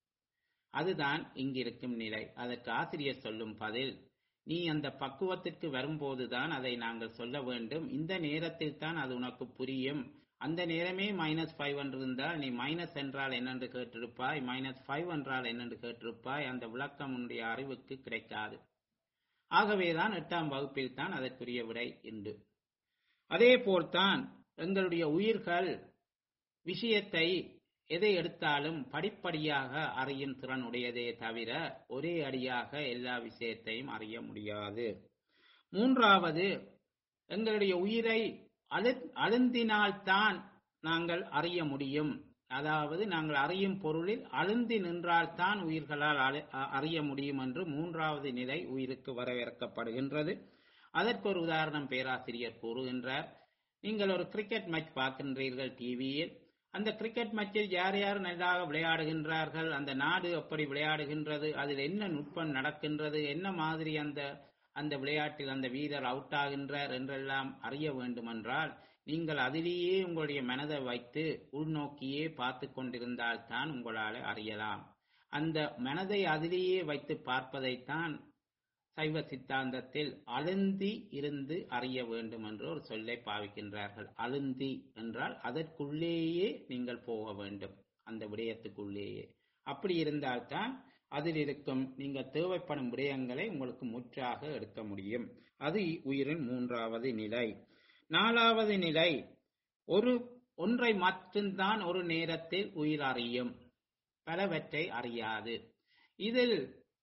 அதுதான் இங்கிருக்கும் நிலை அதற்கு ஆசிரியர் சொல்லும் பதில் நீ அந்த பக்குவத்திற்கு வரும்போதுதான் அதை நாங்கள் சொல்ல வேண்டும் இந்த நேரத்தில் தான் அது உனக்கு புரியும் அந்த நேரமே மைனஸ் ஃபைவ் என்று இருந்தால் நீ மைனஸ் என்றால் என்னென்று கேட்டிருப்பாய் மைனஸ் ஃபைவ் என்றால் என்னென்று கேட்டிருப்பாய் அந்த விளக்கம் உன்னுடைய அறிவுக்கு கிடைக்காது ஆகவேதான் எட்டாம் வகுப்பில் தான் அதற்குரிய விடை உண்டு அதே போல்தான் எங்களுடைய உயிர்கள் விஷயத்தை எதை எடுத்தாலும் படிப்படியாக அறியும் திறன் உடையதே தவிர ஒரே அடியாக எல்லா விஷயத்தையும் அறிய முடியாது மூன்றாவது எங்களுடைய உயிரை அழு அழுந்தினால்தான் நாங்கள் அறிய முடியும் அதாவது நாங்கள் அறியும் பொருளில் அழுந்தி நின்றால்தான் உயிர்களால் அழு- அ- அறிய முடியும் என்று மூன்றாவது நிலை உயிருக்கு வரவேற்கப்படுகின்றது அதற்கு ஒரு உதாரணம் பேராசிரியர் கூறுகின்றார் நீங்கள் ஒரு கிரிக்கெட் மேட்ச் பார்க்கின்றீர்கள் டிவியில் அந்த கிரிக்கெட் மேட்சில் யார் யார் நன்றாக விளையாடுகின்றார்கள் அந்த நாடு எப்படி விளையாடுகின்றது அதில் என்ன நுட்பம் நடக்கின்றது என்ன மாதிரி அந்த அந்த விளையாட்டில் அந்த வீரர் அவுட் ஆகின்றார் என்றெல்லாம் அறிய வேண்டுமென்றால் நீங்கள் அதிலேயே உங்களுடைய மனதை வைத்து உள்நோக்கியே பார்த்து கொண்டிருந்தால் தான் உங்களால் அறியலாம் அந்த மனதை அதிலேயே வைத்து பார்ப்பதைத்தான் சைவ சித்தாந்தத்தில் அழுந்தி இருந்து அறிய வேண்டும் என்று ஒரு சொல்லை பாவிக்கின்றார்கள் அழுந்தி என்றால் அதற்குள்ளேயே நீங்கள் போக வேண்டும் அந்த விடயத்துக்குள்ளேயே அப்படி இருந்தால்தான் அதில் இருக்கும் நீங்கள் தேவைப்படும் விடயங்களை உங்களுக்கு முற்றாக எடுக்க முடியும் அது உயிரின் மூன்றாவது நிலை நாலாவது நிலை ஒரு ஒன்றை மட்டும்தான் ஒரு நேரத்தில் உயிர் அறியும் பலவற்றை அறியாது இதில்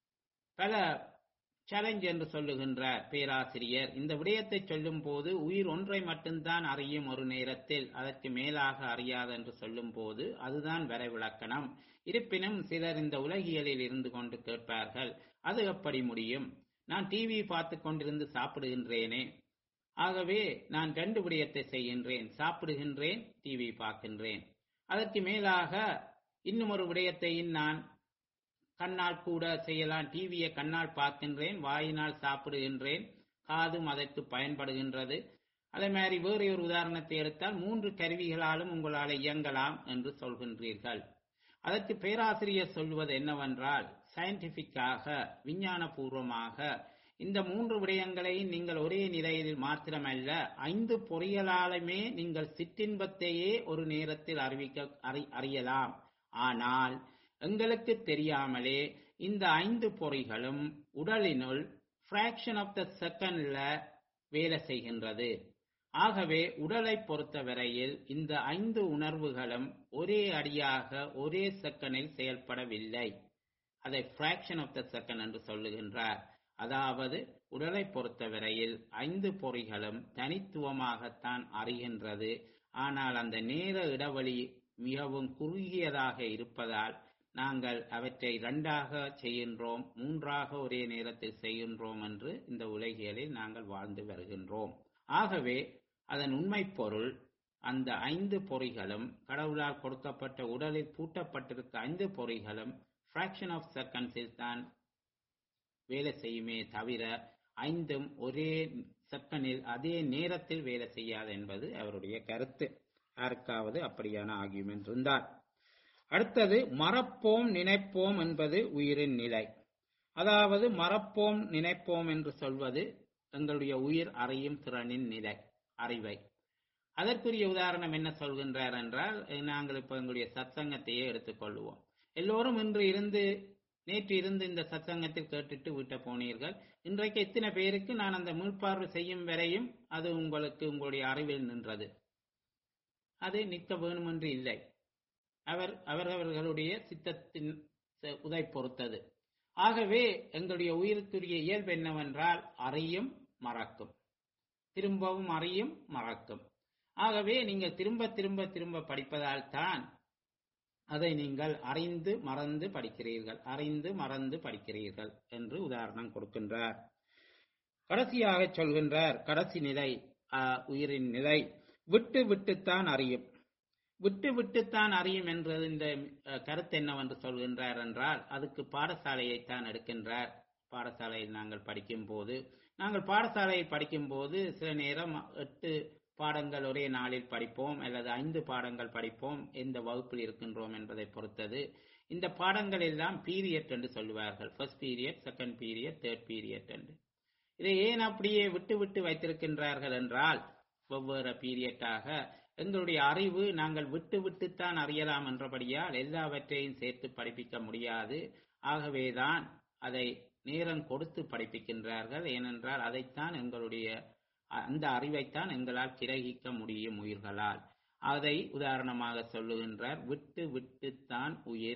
பல சேலஞ்ச் என்று சொல்லுகின்றார் பேராசிரியர் இந்த விடயத்தை சொல்லும் போது உயிர் ஒன்றை மட்டும்தான் அறியும் ஒரு நேரத்தில் அதற்கு மேலாக அறியாது என்று சொல்லும் போது அதுதான் வரைவிலக்கணம் இருப்பினும் சிலர் இந்த உலகியலில் இருந்து கொண்டு கேட்பார்கள் அது எப்படி முடியும் நான் டிவி பார்த்து கொண்டிருந்து சாப்பிடுகின்றேனே ஆகவே நான் ரெண்டு விடயத்தை செய்கின்றேன் சாப்பிடுகின்றேன் டிவி பார்க்கின்றேன் அதற்கு மேலாக இன்னும் ஒரு விடயத்தையும் நான் கண்ணால் கூட செய்யலாம் டிவியை கண்ணால் பார்க்கின்றேன் வாயினால் சாப்பிடுகின்றேன் காதும் அதற்கு பயன்படுகின்றது அதே மாதிரி வேறு ஒரு உதாரணத்தை எடுத்தால் மூன்று கருவிகளாலும் உங்களால் இயங்கலாம் என்று சொல்கின்றீர்கள் அதற்கு பேராசிரியர் சொல்வது என்னவென்றால் சயின்டிபிக்காக விஞ்ஞானபூர்வமாக இந்த மூன்று விடயங்களையும் நீங்கள் ஒரே நிலையில் மாத்திரமல்ல ஐந்து பொறியலாலுமே நீங்கள் சிற்றின்பத்தையே ஒரு நேரத்தில் அறிவிக்க அறி- அறியலாம் ஆனால் எங்களுக்கு தெரியாமலே இந்த ஐந்து பொறிகளும் உடலினுள் fraction ஆஃப் த செகண்ட்ல வேலை செய்கின்றது ஆகவே உடலை பொறுத்தவரையில் இந்த ஐந்து உணர்வுகளும் ஒரே அடியாக ஒரே செகண்டில் செயல்படவில்லை அதை fraction ஆஃப் த செகண்ட் என்று சொல்லுகின்றார் அதாவது உடலை பொறுத்தவரையில் ஐந்து பொறிகளும் தனித்துவமாகத்தான் அறிகின்றது ஆனால் அந்த நேர இடைவெளி மிகவும் குறுகியதாக இருப்பதால் நாங்கள் அவற்றை இரண்டாக செய்கின்றோம் மூன்றாக ஒரே நேரத்தில் செய்கின்றோம் என்று இந்த உலகியலில் நாங்கள் வாழ்ந்து வருகின்றோம் ஆகவே அதன் உண்மை பொருள் அந்த ஐந்து பொறிகளும் கடவுளால் கொடுக்கப்பட்ட உடலில் பூட்டப்பட்டிருக்க ஐந்து பொறிகளும் ஃபிராக்ஷன் ஆஃப் செகண்ட்ஸில் தான் வேலை செய்யுமே தவிர ஐந்தும் ஒரே செகண்டில் அதே நேரத்தில் வேலை செய்யாது என்பது அவருடைய கருத்து யாருக்காவது அப்படியான ஆகியுமென்ட் இருந்தால் அடுத்தது மறப்போம் நினைப்போம் என்பது உயிரின் நிலை அதாவது மறப்போம் நினைப்போம் என்று சொல்வது எங்களுடைய உயிர் அறியும் திறனின் நிலை அறிவை அதற்குரிய உதாரணம் என்ன சொல்கின்றார் என்றால் நாங்கள் இப்போ எங்களுடைய சத்சங்கத்தையே எடுத்துக்கொள்வோம் எல்லோரும் இன்று இருந்து நேற்று இருந்து இந்த சத்சங்கத்தில் கேட்டுட்டு விட்ட போனீர்கள் இன்றைக்கு எத்தனை பேருக்கு நான் அந்த மீள்பார்வை செய்யும் வரையும் அது உங்களுக்கு உங்களுடைய அறிவில் நின்றது அது நிற்க வேணுமென்று இல்லை அவர் அவரவர்களுடைய சித்தத்தின் உதை பொறுத்தது ஆகவே எங்களுடைய உயிருக்குரிய இயல்பு என்னவென்றால் அறியும் மறக்கும் திரும்பவும் அறியும் மறக்கும் ஆகவே நீங்கள் திரும்ப திரும்ப திரும்ப படிப்பதால் தான் அதை நீங்கள் அறிந்து மறந்து படிக்கிறீர்கள் அறிந்து மறந்து படிக்கிறீர்கள் என்று உதாரணம் கொடுக்கின்றார் கடைசியாக சொல்கின்றார் கடைசி நிலை உயிரின் நிலை விட்டு விட்டுத்தான் அறியும் விட்டு விட்டுத்தான் அறியும் என்றது இந்த கருத்து என்னவென்று சொல்கின்றார் என்றால் அதுக்கு பாடசாலையைத்தான் எடுக்கின்றார் பாடசாலையில் நாங்கள் படிக்கும் போது நாங்கள் பாடசாலையில் படிக்கும் போது சில நேரம் எட்டு பாடங்கள் ஒரே நாளில் படிப்போம் அல்லது ஐந்து பாடங்கள் படிப்போம் எந்த வகுப்பில் இருக்கின்றோம் என்பதை பொறுத்தது இந்த பாடங்கள் எல்லாம் பீரியட் என்று சொல்லுவார்கள் first period second period third period என்று இதை ஏன் அப்படியே விட்டு விட்டு வைத்திருக்கின்றார்கள் என்றால் வெவ்வேறு பீரியட்டாக எங்களுடைய அறிவு நாங்கள் விட்டு விட்டுத்தான் அறியலாம் என்றபடியால் எல்லாவற்றையும் சேர்த்து படிப்பிக்க முடியாது ஆகவேதான் அதை நேரம் கொடுத்து படிப்பிக்கின்றார்கள் ஏனென்றால் அதைத்தான் எங்களுடைய அந்த அறிவைத்தான் எங்களால் கிரகிக்க முடியும் உயிர்களால் அதை உதாரணமாக சொல்லுகின்றார் விட்டு விட்டுத்தான் உயிர்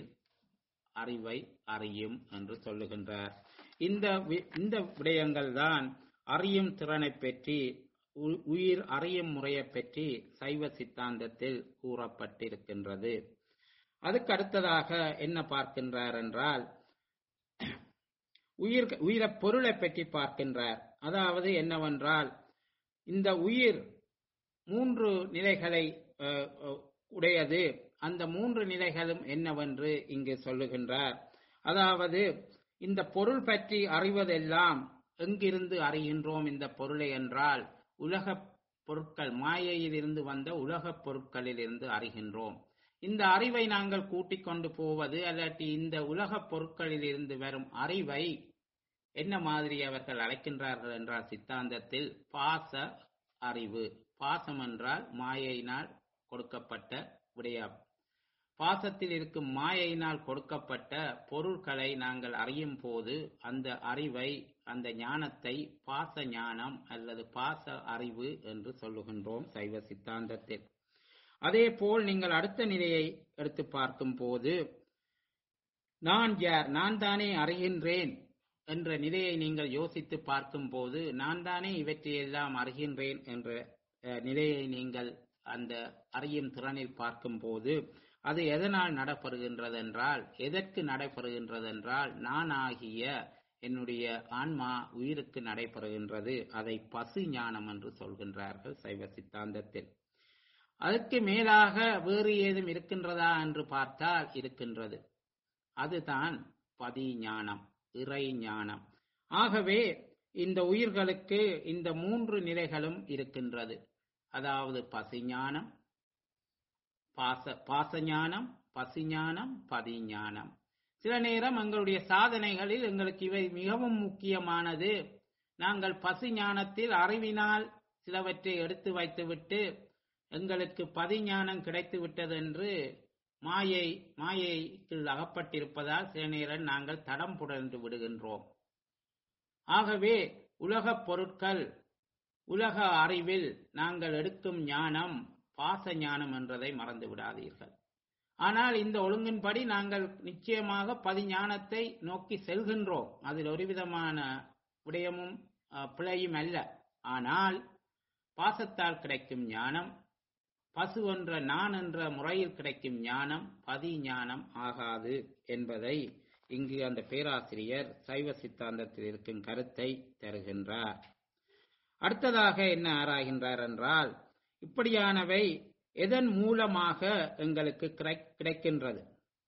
அறிவை அறியும் என்று சொல்லுகின்றார் இந்த இந்த விடயங்கள் தான் அறியும் திறனை பற்றி உயிர் அறியும் முறையை பற்றி சைவ சித்தாந்தத்தில் கூறப்பட்டிருக்கின்றது அதுக்கு அடுத்ததாக என்ன பார்க்கின்றார் என்றால் உயிர் உயிர பொருளை பற்றி பார்க்கின்றார் அதாவது என்னவென்றால் இந்த உயிர் மூன்று நிலைகளை உடையது அந்த மூன்று நிலைகளும் என்னவென்று இங்கு சொல்லுகின்றார் அதாவது இந்த பொருள் பற்றி அறிவதெல்லாம் எங்கிருந்து அறிகின்றோம் இந்த பொருளை என்றால் உலக பொருட்கள் மாயையில் இருந்து வந்த உலகப் பொருட்களில் இருந்து அறிகின்றோம் இந்த அறிவை நாங்கள் கூட்டிக் கொண்டு போவது அல்லாட்டி இந்த உலகப் பொருட்களில் இருந்து வரும் அறிவை என்ன மாதிரி அவர்கள் அழைக்கின்றார்கள் என்றால் சித்தாந்தத்தில் பாச அறிவு பாசம் என்றால் மாயையினால் கொடுக்கப்பட்ட விடயம் பாசத்தில் இருக்கும் மாயையினால் கொடுக்கப்பட்ட பொருட்களை நாங்கள் அறியும் போது அந்த அறிவை அந்த ஞானத்தை பாச ஞானம் அல்லது பாச அறிவு என்று சொல்லுகின்றோம் சைவ சித்தாந்தத்தில் அதே போல் நீங்கள் அடுத்த நிலையை எடுத்து பார்க்கும் போது நான் யார் நான் தானே அறிகின்றேன் என்ற நிலையை நீங்கள் யோசித்து பார்க்கும் போது நான் தானே இவற்றையெல்லாம் அறிகின்றேன் என்ற நிலையை நீங்கள் அந்த அறியும் திறனில் பார்க்கும் போது அது எதனால் நடைபெறுகின்றது என்றால் எதற்கு நடைபெறுகின்றது என்றால் நான் ஆகிய என்னுடைய ஆன்மா உயிருக்கு நடைபெறுகின்றது அதை பசு ஞானம் என்று சொல்கின்றார்கள் சைவ சித்தாந்தத்தில் அதற்கு மேலாக வேறு ஏதும் இருக்கின்றதா என்று பார்த்தால் இருக்கின்றது அதுதான் பதி ஞானம் இறை ஞானம் ஆகவே இந்த உயிர்களுக்கு இந்த மூன்று நிலைகளும் இருக்கின்றது அதாவது பசிஞானம் பாச பாசஞானம் பசிஞானம் பதிஞானம் சில நேரம் எங்களுடைய சாதனைகளில் எங்களுக்கு இவை மிகவும் முக்கியமானது நாங்கள் பசி ஞானத்தில் அறிவினால் சிலவற்றை எடுத்து வைத்துவிட்டு எங்களுக்கு பதிஞானம் கிடைத்து விட்டது என்று மாயை மாயைக்கு அகப்பட்டிருப்பதால் சில நேரம் நாங்கள் தடம் புடர்ந்து விடுகின்றோம் ஆகவே உலகப் பொருட்கள் உலக அறிவில் நாங்கள் எடுக்கும் ஞானம் பாச ஞானம் என்றதை மறந்து விடாதீர்கள் ஆனால் இந்த ஒழுங்கின்படி நாங்கள் நிச்சயமாக பதிஞானத்தை நோக்கி செல்கின்றோம் அதில் ஒரு விதமான விடயமும் பிழையும் அல்ல ஆனால் பாசத்தால் கிடைக்கும் ஞானம் பசு என்ற நான் என்ற முறையில் கிடைக்கும் ஞானம் பதி ஞானம் ஆகாது என்பதை இங்கு அந்த பேராசிரியர் சைவ சித்தாந்தத்தில் இருக்கும் கருத்தை தருகின்றார் அடுத்ததாக என்ன ஆராய்கின்றார் என்றால் இப்படியானவை எதன் மூலமாக எங்களுக்கு கிடை- கிடைக்கின்றது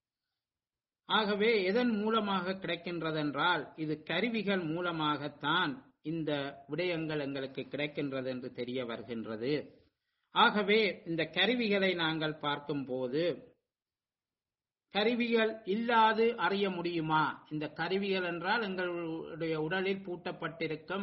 ஆகவே எதன் மூலமாக கிடைக்கின்றதென்றால் இது கருவிகள் மூலமாகத்தான் இந்த விடயங்கள் எங்களுக்கு கிடைக்கின்றது என்று தெரிய வருகின்றது ஆகவே இந்த கருவிகளை நாங்கள் பார்க்கும்போது கருவிகள் இல்லாது அறிய முடியுமா இந்த கருவிகள் என்றால் எங்களுடைய உடலில் பூட்டப்பட்டிருக்கும்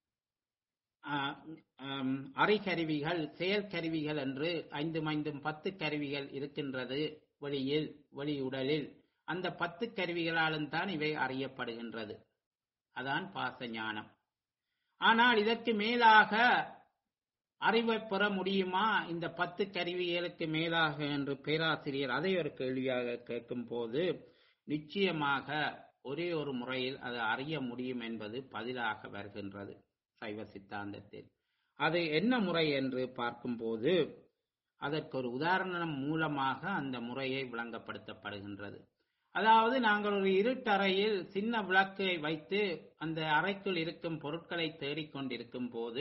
ஆஹ், ஆம், அறைக்கருவிகள் செயல் கருவிகள் என்று ஐந்தும் ஐந்தும் பத்து கருவிகள் இருக்கின்றது வெளியில் வெளி உடலில் அந்த பத்து கருவிகளாலும் தான் இவை அறியப்படுகின்றது அதான் பாச ஞானம் ஆனால் இதற்கு மேலாக அறிவை பெற முடியுமா இந்த பத்து கருவிகளுக்கு மேலாக என்று பேராசிரியர் அதை ஒரு கேள்வியாக கேட்கும் போது நிச்சயமாக ஒரே ஒரு முறையில் அதை அறிய முடியும் என்பது பதிலாக வருகின்றது சைவ சித்தாந்தத்தில் அது என்ன முறை என்று பார்க்கும்போது அதற்கு ஒரு உதாரணம் மூலமாக அந்த முறையை விளங்கப்படுத்தப்படுகின்றது அதாவது நாங்கள் ஒரு இருட்டறையில் சின்ன விளக்கை வைத்து அந்த அறைக்குள் இருக்கும் பொருட்களை தேடிக்கொண்டிருக்கும் போது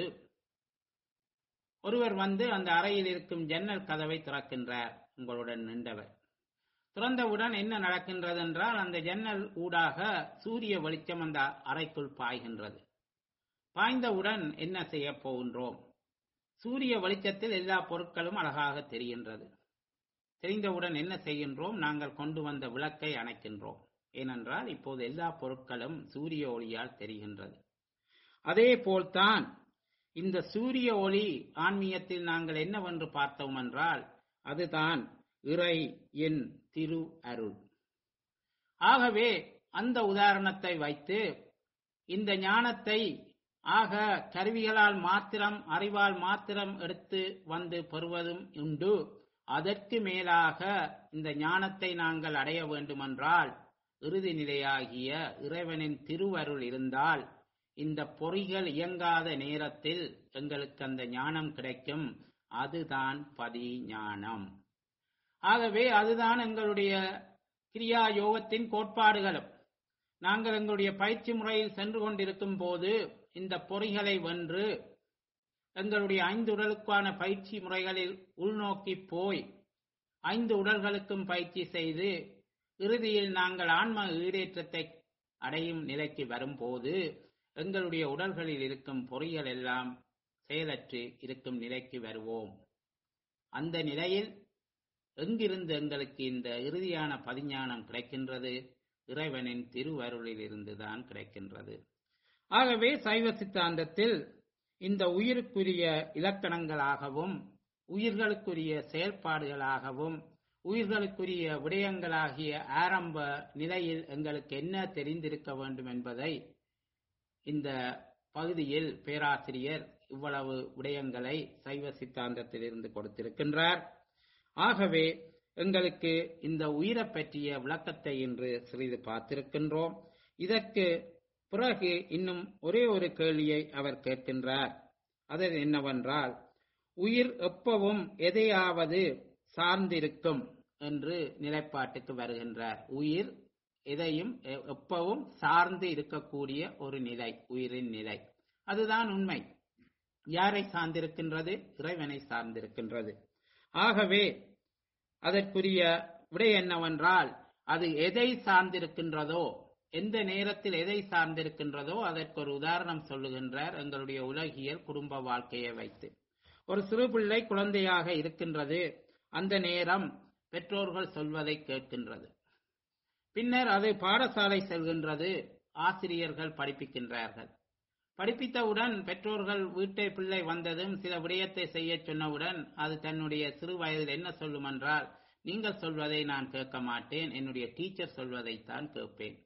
ஒருவர் வந்து அந்த அறையில் இருக்கும் ஜன்னல் கதவை திறக்கின்றார் உங்களுடன் நின்றவர் திறந்தவுடன் என்ன நடக்கின்றது என்றால் அந்த ஜன்னல் ஊடாக சூரிய வெளிச்சம் அந்த அறைக்குள் பாய்கின்றது பாய்ந்தவுடன் என்ன செய்ய போகின்றோம் சூரிய வெளிச்சத்தில் எல்லா பொருட்களும் அழகாக தெரிகின்றது தெரிந்தவுடன் என்ன செய்கின்றோம் நாங்கள் கொண்டு வந்த விளக்கை அணைக்கின்றோம் ஏனென்றால் இப்போது எல்லா பொருட்களும் சூரிய ஒளியால் தெரிகின்றது அதே போல்தான் இந்த சூரிய ஒளி ஆன்மீகத்தில் நாங்கள் என்னவென்று பார்த்தோம் என்றால் அதுதான் இறை என் திரு அருள் ஆகவே அந்த உதாரணத்தை வைத்து இந்த ஞானத்தை ஆக கருவிகளால் மாத்திரம் அறிவால் மாத்திரம் எடுத்து வந்து பெறுவதும் உண்டு அதற்கு மேலாக இந்த ஞானத்தை நாங்கள் அடைய வேண்டுமென்றால் இறுதி நிலையாகிய இறைவனின் திருவருள் இருந்தால் இந்த பொறிகள் இயங்காத நேரத்தில் எங்களுக்கு அந்த ஞானம் கிடைக்கும் அதுதான் பதி ஞானம் ஆகவே அதுதான் எங்களுடைய கிரியா யோகத்தின் கோட்பாடுகளும் நாங்கள் எங்களுடைய பயிற்சி முறையில் சென்று கொண்டிருக்கும் போது இந்த பொறிகளை வென்று எங்களுடைய ஐந்து உடலுக்கான பயிற்சி முறைகளில் உள்நோக்கி போய் ஐந்து உடல்களுக்கும் பயிற்சி செய்து இறுதியில் நாங்கள் ஆன்ம ஈடேற்றத்தை அடையும் நிலைக்கு வரும்போது எங்களுடைய உடல்களில் இருக்கும் பொறிகள் எல்லாம் செயலற்று இருக்கும் நிலைக்கு வருவோம் அந்த நிலையில் எங்கிருந்து எங்களுக்கு இந்த இறுதியான பதிஞானம் கிடைக்கின்றது இறைவனின் திருவருளில் இருந்துதான் கிடைக்கின்றது ஆகவே சைவ சித்தாந்தத்தில் இந்த உயிருக்குரிய இலக்கணங்களாகவும் உயிர்களுக்குரிய செயல்பாடுகளாகவும் உயிர்களுக்குரிய விடயங்களாகிய ஆரம்ப நிலையில் எங்களுக்கு என்ன தெரிந்திருக்க வேண்டும் என்பதை இந்த பகுதியில் பேராசிரியர் இவ்வளவு விடயங்களை சைவ சித்தாந்தத்தில் இருந்து கொடுத்திருக்கின்றார் ஆகவே எங்களுக்கு இந்த உயிரை பற்றிய விளக்கத்தை இன்று சிறிது பார்த்திருக்கின்றோம் இதற்கு பிறகு இன்னும் ஒரே ஒரு கேள்வியை அவர் கேட்கின்றார் அது என்னவென்றால் உயிர் எப்பவும் எதையாவது சார்ந்திருக்கும் என்று நிலைப்பாட்டுக்கு வருகின்றார் உயிர் எதையும் எ- எப்பவும் சார்ந்து இருக்கக்கூடிய ஒரு நிலை உயிரின் நிலை அதுதான் உண்மை யாரை சார்ந்திருக்கின்றது இறைவனை சார்ந்திருக்கின்றது ஆகவே அதற்குரிய விடை என்னவென்றால் அது எதை சார்ந்திருக்கின்றதோ எந்த நேரத்தில் எதை சார்ந்திருக்கின்றதோ அதற்கு ஒரு உதாரணம் சொல்லுகின்றார் எங்களுடைய உலகியல் குடும்ப வாழ்க்கையை வைத்து ஒரு சிறு பிள்ளை குழந்தையாக இருக்கின்றது அந்த நேரம் பெற்றோர்கள் சொல்வதை கேட்கின்றது பின்னர் அது பாடசாலை செல்கின்றது ஆசிரியர்கள் படிப்பிக்கின்றார்கள் படிப்பித்தவுடன் பெற்றோர்கள் வீட்டை பிள்ளை வந்ததும் சில விடயத்தை செய்யச் சொன்னவுடன் அது தன்னுடைய சிறு வயதில் என்ன சொல்லும் என்றால் நீங்கள் சொல்வதை நான் கேட்க மாட்டேன் என்னுடைய டீச்சர் சொல்வதைத்தான் கேட்பேன்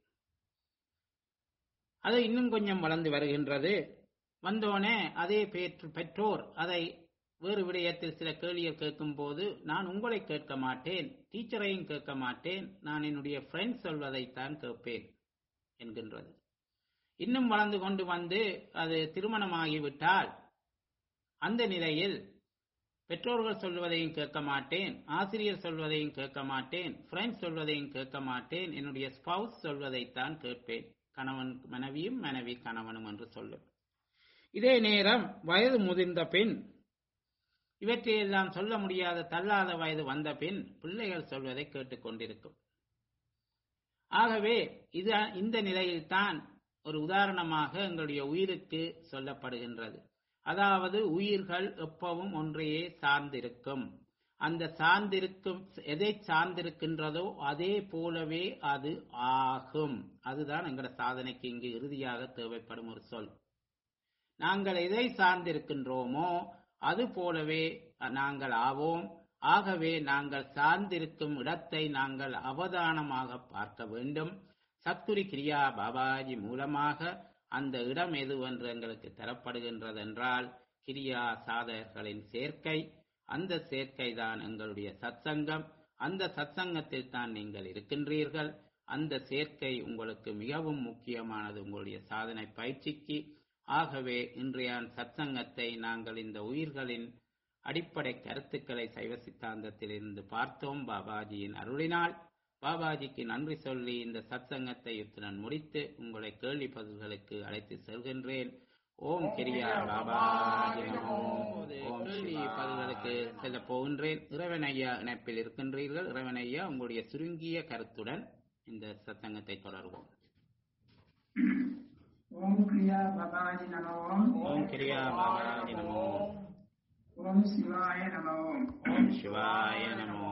அது இன்னும் கொஞ்சம் வளர்ந்து வருகின்றது வந்தோனே அதே பெற்று- பெற்றோர் அதை வேறு விடயத்தில் சில கேள்விகள் கேட்கும் போது நான் உங்களை கேட்க மாட்டேன் டீச்சரையும் கேட்க மாட்டேன் நான் என்னுடைய ஃப்ரெண்ட்ஸ் சொல்வதைத்தான் கேட்பேன் என்கின்றது இன்னும் வளர்ந்து கொண்டு வந்து அது திருமணமாகிவிட்டால் அந்த நிலையில் பெற்றோர்கள் சொல்வதையும் கேட்க மாட்டேன் ஆசிரியர் சொல்வதையும் கேட்க மாட்டேன் ஃப்ரெண்ட்ஸ் சொல்வதையும் கேட்க மாட்டேன் என்னுடைய ஸ்பவுஸ் சொல்வதைத்தான் கேட்பேன் கணவன் மனைவியும் மனைவி கணவனும் என்று சொல்லும் இதே நேரம் வயது முதிர்ந்த பின் இவற்றையெல்லாம் சொல்ல முடியாத தள்ளாத வயது வந்த பின் பிள்ளைகள் சொல்வதை கேட்டுக்கொண்டிருக்கும் ஆகவே இது இந்த நிலையில்தான் ஒரு உதாரணமாக எங்களுடைய உயிருக்கு சொல்லப்படுகின்றது அதாவது உயிர்கள் எப்பவும் ஒன்றையே சார்ந்திருக்கும் அந்த சார்ந்திருக்கும் எதை சார்ந்திருக்கின்றதோ அதே போலவே அது ஆகும் அதுதான் எங்களோட சாதனைக்கு இங்கு இறுதியாக தேவைப்படும் ஒரு சொல் நாங்கள் எதை சார்ந்திருக்கின்றோமோ அது போலவே நாங்கள் ஆவோம் ஆகவே நாங்கள் சார்ந்திருக்கும் இடத்தை நாங்கள் அவதானமாக பார்க்க வேண்டும் சத்துரி கிரியா பாபாஜி மூலமாக அந்த இடம் எதுவென்று எங்களுக்கு தரப்படுகின்றது என்றால் கிரியா சாதகர்களின் சேர்க்கை அந்த சேர்க்கை தான் எங்களுடைய சத்சங்கம் அந்த சத்சங்கத்தில் தான் நீங்கள் இருக்கின்றீர்கள் அந்த சேர்க்கை உங்களுக்கு மிகவும் முக்கியமானது உங்களுடைய சாதனை பயிற்சிக்கு ஆகவே இன்றைய சத்சங்கத்தை நாங்கள் இந்த உயிர்களின் அடிப்படை கருத்துக்களை சைவ சித்தாந்தத்தில் இருந்து பார்த்தோம் பாபாஜியின் அருளினால் பாபாஜிக்கு நன்றி சொல்லி இந்த சத்சங்கத்தை இத்துடன் முடித்து உங்களை கேள்வி பதில்களுக்கு அழைத்து செல்கின்றேன் ஓம் கிரியா பாபாஜி நமோ ஓம் கேள்வி பதில்களுக்கு செல்ல போகின்றேன் இறைவன் ஐயா இணைப்பில் இருக்கின்றீர்கள் இறைவன் ஐயா உங்களுடைய சுருங்கிய கருத்துடன் இந்த சத்சங்கத்தை தொடர்வோம் ஓம் கிரியா பபாஜி நம ஓம் ஓம் கிரியா பாபாஜி நமோ ஓம் சிவாய நம ஓம் ஓம் சிவாய நமோ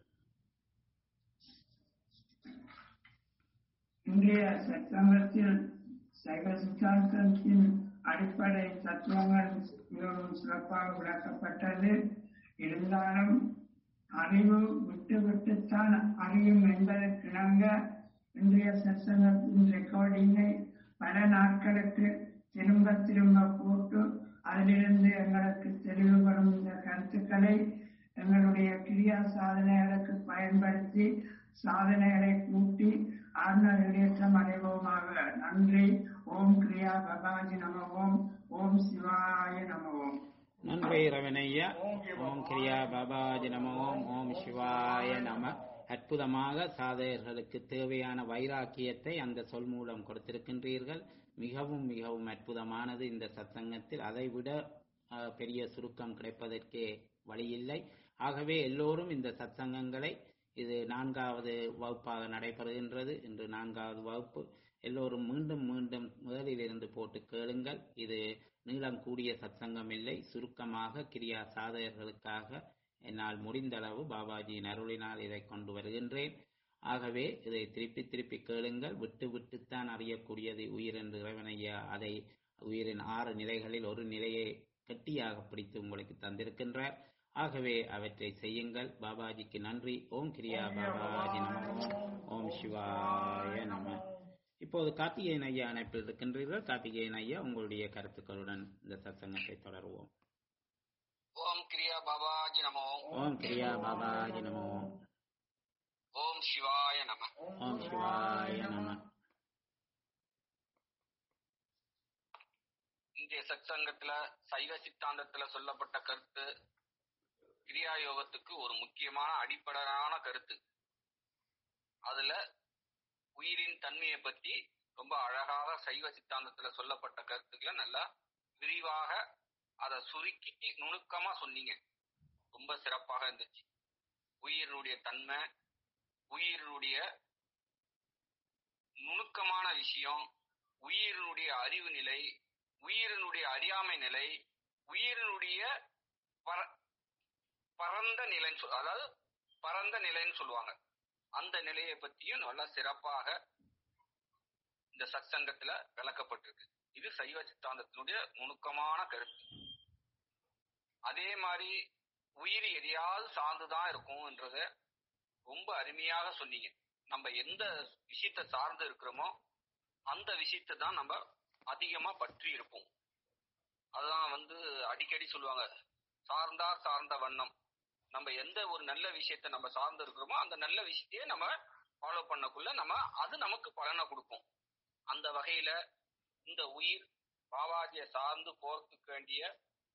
இன்றைய சத்சங்கத்தில் சைவ சித்தாந்தத்தின் அடிப்படை தத்துவங்கள் மிகவும் சிறப்பாக விளக்கப்பட்டது இருந்தாலும் அறிவு விட்டு விட்டுத்தான் அறியும் என்பதற்கிணங்க இன்றைய சத்சங்கத்தின் ரெக்கார்டிங்கை பல நாட்களுக்கு திரும்ப திரும்ப போட்டு அதிலிருந்து எங்களுக்கு தெளிவு வரும் இந்த கருத்துக்களை எங்களுடைய கிரியா சாதனைகளுக்கு பயன்படுத்தி சாதனைகளை கூட்டி ஆன்ம வெளியேற்றம் அடைவோமாக நன்றி ஓம் கிரியா பகாஜி நம ஓம் ஓம் சிவாய நம ஓம் நன்றி ரவணையா ஓம் கிரியா பாபாஜி நம ஓம் ஓம் சிவாய நம அற்புதமாக சாதகர்களுக்கு தேவையான வைராக்கியத்தை அந்த சொல் மூலம் கொடுத்திருக்கின்றீர்கள் மிகவும் மிகவும் அற்புதமானது இந்த சத்சங்கத்தில் அதைவிட அஹ், பெரிய சுருக்கம் கிடைப்பதற்கே வழியில்லை ஆகவே எல்லோரும் இந்த சத்சங்கங்களை இது நான்காவது வகுப்பாக நடைபெறுகின்றது இன்று நான்காவது வகுப்பு எல்லோரும் மீண்டும் மீண்டும் முதலில் இருந்து போட்டு கேளுங்கள் இது நீளம் கூடிய சத்சங்கம் இல்லை சுருக்கமாக கிரியா சாதகர்களுக்காக என்னால் முடிந்தளவு பாபாஜியின் அருளினால் இதை கொண்டு வருகின்றேன் ஆகவே இதை திருப்பி திருப்பி கேளுங்கள் விட்டு விட்டுத்தான் அறியக்கூடியது உயிர் என்று இறைவனையா அதை உயிரின் ஆறு நிலைகளில் ஒரு நிலையை கெட்டியாக பிடித்து உங்களுக்கு தந்திருக்கின்றார் ஆகவே அவற்றை செய்யுங்கள் பாபாஜிக்கு நன்றி ஓம் கிரியா பாபாஜி நம ஓம் சிவாய நம இப்போது கார்த்திகேயன் ஐயா அணைப்பில் இருக்கின்றீர்கள் கார்த்திகேயன் ஐயா உங்களுடைய கருத்துக்களுடன் இந்த சத்சங்கத்தை தொடருவோம் ஓம் கிரியா பாபாஜி நமோ ஓம் கிரியா பாபாஜி நமோ ஓம் சிவாய நம ஓம் சிவாய நம இந்திய சத்சங்கத்துல சைவ சித்தாந்தத்துல சொல்லப்பட்ட கருத்து கிரியா யோகத்துக்கு ஒரு முக்கியமான அடிப்படையான கருத்து அதுல உயிரின் தன்மையை பத்தி ரொம்ப அழகாக சைவ சித்தாந்தத்துல சொல்லப்பட்ட கருத்துக்களை நல்லா விரிவாக அதை சுருக்கி நுணுக்கமா சொன்னீங்க ரொம்ப சிறப்பாக இருந்துச்சு உயிரினுடைய தன்மை உயிரினுடைய நுணுக்கமான விஷயம் உயிரினுடைய அறிவு நிலை உயிரினுடைய அறியாமை நிலை உயிரினுடைய பர- பரந்த நிலைன்னு சொல் அதாவது பரந்த நிலைன்னு சொல்லுவாங்க அந்த நிலையை பத்தியும் நல்லா சிறப்பாக இந்த சத்சங்கத்துல விளக்கப்பட்டிருக்கு இது சைவ சித்தாந்தத்தினுடைய நுணுக்கமான கருத்து அதே மாதிரி உயிர் எதையாவது சார்ந்துதான் இருக்கும்ன்றத ரொம்ப அருமையாக சொன்னீங்க நம்ம எந்த விஷயத்தை சார்ந்து இருக்கிறோமோ அந்த விஷயத்தை தான் நம்ம அதிகமா பற்றி இருப்போம் அதுதான் வந்து அடிக்கடி சொல்லுவாங்க சார்ந்தா சார்ந்த வண்ணம் நம்ம எந்த ஒரு நல்ல விஷயத்தை நம்ம சார்ந்து இருக்கிறோமோ அந்த நல்ல விஷயத்தையே நம்ம ஃபாலோ பண்ணக்குள்ள நம்ம அது நமக்கு பலனை கொடுக்கும் அந்த வகையில இந்த உயிர் பாபாஜியை சார்ந்து போறதுக்கு வேண்டிய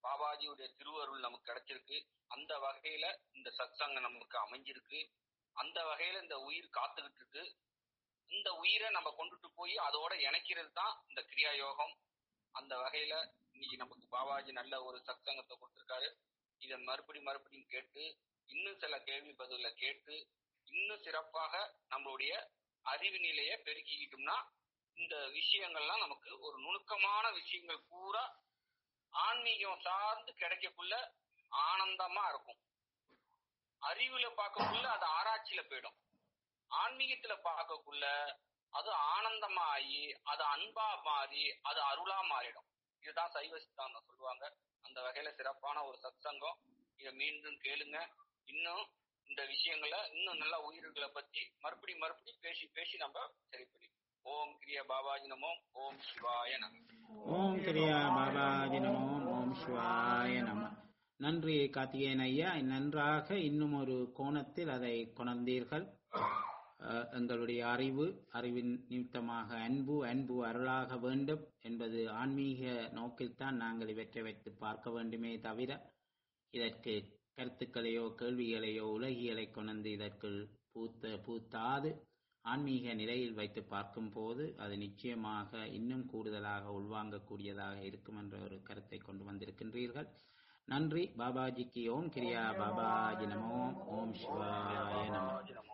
பாபாஜியுடைய திருவருள் நமக்கு கிடைச்சிருக்கு அந்த வகையில இந்த சத்சங்கம் நமக்கு அமைஞ்சிருக்கு அந்த வகையில இந்த உயிர் காத்துக்கிட்டு இருக்கு இந்த உயிரை நம்ம கொண்டுட்டு போய் அதோட இணைக்கிறது தான் இந்த கிரியா யோகம் அந்த வகையில இன்னைக்கு நமக்கு பாபாஜி நல்ல ஒரு சத்சங்கத்தை கொடுத்திருக்காரு இதை மறுபடி மறுபடியும் கேட்டு இன்னும் சில கேள்வி பதில கேட்டு இன்னும் சிறப்பாக நம்மளுடைய அறிவு நிலையை பெருக்கிக்கிட்டோம்னா இந்த விஷயங்கள்லாம் நமக்கு ஒரு நுணுக்கமான விஷயங்கள் பூரா ஆன்மீகம் சார்ந்து கிடைக்கக்குள்ள ஆனந்தமா இருக்கும் அறிவுல பார்க்கக்குள்ள அது ஆராய்ச்சியில போயிடும் ஆன்மீகத்துல பார்க்கக்குள்ள அது ஆனந்தமா ஆகி அது அன்பா மாறி அது அருளா மாறிடும் இதுதான் சைவ சித்தாந்தம் சொல்லுவாங்க அந்த வகையில சிறப்பான ஒரு சத்சங்கம் இதை மீண்டும் கேளுங்க இன்னும் இந்த விஷயங்களை இன்னும் நல்லா உயிர்களை பத்தி மறுபடி மறுபடி பேசி பேசி நம்ம சரி பண்ணி ஓம் கிரிய பாபாஜி நமோம் ஓம் சிவாய நம ஓம் கிரியா பாபாஜி நமோ ஓம் சிவாய நம நன்றி கார்த்திகேயன் ஐயா நன்றாக இன்னும் ஒரு கோணத்தில் அதை கொணர்ந்தீர்கள் அஹ், எங்களுடைய அறிவு அறிவின் நிமித்தமாக அன்பு அன்பு அருளாக வேண்டும் என்பது ஆன்மீக நோக்கில்தான் நாங்கள் இவற்றை வைத்து பார்க்க வேண்டுமே தவிர இதற்கு கருத்துக்களையோ கேள்விகளையோ உலகியலை கொண்டு இதற்குள் பூத்த பூத்தாது ஆன்மீக நிலையில் வைத்து பார்க்கும்போது அது நிச்சயமாக இன்னும் கூடுதலாக உள்வாங்கக்கூடியதாக இருக்கும் என்ற ஒரு கருத்தை கொண்டு வந்திருக்கின்றீர்கள் நன்றி பாபாஜிக்கு ஓம் கிரியா பாபாஜி நமோ ஓம் சிவாய நமோ பாபாஜி நமோ